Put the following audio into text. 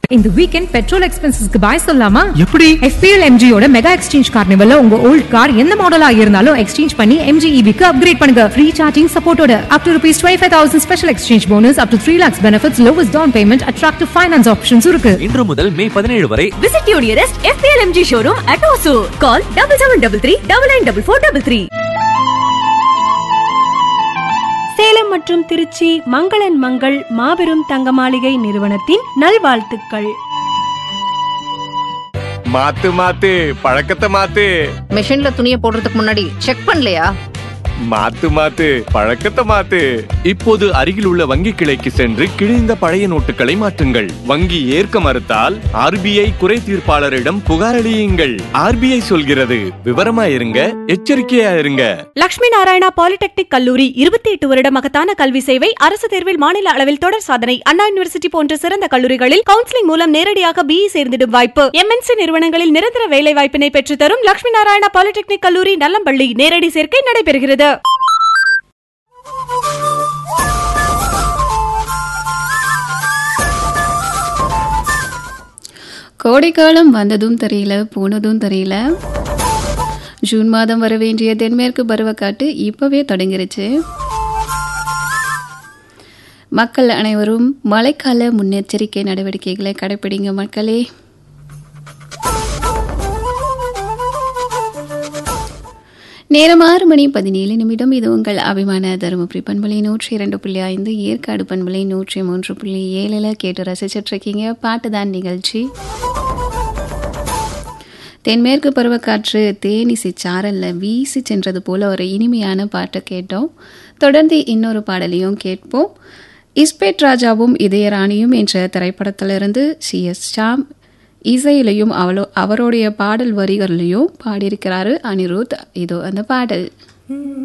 இந்த weekend petrol எக்ஸ்பென்சஸ்க்கு பாய் சொல்லலாமா எப்படி FPL MG-யோட மெகா எக்ஸ்சேஞ்ச் கார்னிவல்ல உங்க ஓல்ட் கார் எந்த மாடலா இருந்தாலும் எக்ஸ்சேஞ்ச் பண்ணி MG EV-க்கு அப்கிரேட் பண்ணுங்க ஃப்ரீ சார்ஜிங் சப்போர்ட்டோட up to rupees twenty five thousand special exchange bonus up to three lakhs benefits lowest down payment attractive finance options இருக்கு இன்று முதல் மே பதினேழு வரை Visit your nearest FPL MG showroom at Osur. Call double seven double three double nine double four double three. Salem மற்றும் திருச்சி மங்களன் மங்கள் மாபெரும் தங்க மாளிகை நிறுவனத்தின் நல்வாழ்த்துக்கள் மாத்து மாத்து பழக்கத்தை மாத்து மிஷின்ல துணியை போடுறதுக்கு முன்னாடி செக் பண்ணலையா மாத்து மாத்து பழக்கத்தை மாத்து இப்போது அருகில் உள்ள வங்கி கிளைக்கு சென்று கிழிந்த பழைய நோட்டுகளை மாற்றுங்கள் வங்கி ஏற்க மறுத்தால் ஆர்பிஐ குறை தீர்ப்பாளரிடம் புகார் அளியுங்கள் ஆர்பிஐ சொல்கிறது விவரமா இருங்க எச்சரிக்கையா இருங்க லட்சுமி நாராயணா பாலிடெக்னிக் கல்லூரி இருபத்தி எட்டு வருட மகத்தான கல்வி சேவை அரசு தேர்வில் மாநில அளவில் தொடர் சாதனை அண்ணா யூனிவர்சிட்டி போன்ற சிறந்த கல்லூரிகளில் கவுன்சிலிங் மூலம் நேரடியாக பிஇ சேர்ந்திடும் வாய்ப்பு எம்என்சி நிறுவனங்களில் நிரந்தர வேலை வாய்ப்பினை பெற்றுத்தரும் லட்சுமி நாராயணா பாலிடெக்னிக் கல்லூரி நல்லம்பள்ளி நேரடி சேர்க்கை நடைபெறுகிறது கோடைக்காலம் வந்ததும் தெரியல போனதும் தெரியல ஜூன் மாதம் வர வேண்டிய தென்மேற்கு பருவக்காட்டு இப்பவே தொடங்கிருச்சு மக்கள் அனைவரும் மழைக்கால முன்னெச்சரிக்கை நடவடிக்கைகளை கடைபிடிங்க மக்களே நேரம் ஆறு மணி பதினேழு நிமிடம் இது உங்கள் அபிமான தருமபுரி பண்பலை நூற்றி இரண்டு புள்ளி ஐந்து ஏற்காடு பண்பலை நூற்றி மூன்று புள்ளி ஏழில் கேட்டு ரசிச்சிட்டு இருக்கீங்க பாட்டுதான் நிகழ்ச்சி தென்மேற்கு பருவக்காற்று தேனிசை சாரல்ல வீசி சென்றது போல ஒரு இனிமையான பாட்டை கேட்டோம் தொடர்ந்து இன்னொரு பாடலையும் கேட்போம் இஸ்பேட் ராஜாவும் இதயராணியும் என்ற திரைப்படத்திலிருந்து சி எஸ் ஷாம் இசையிலையும் அவளோ அவருடைய பாடல் வரிகள்லையும் பாடியிருக்கிறாரு அனிருத் இதோ அந்த பாடல்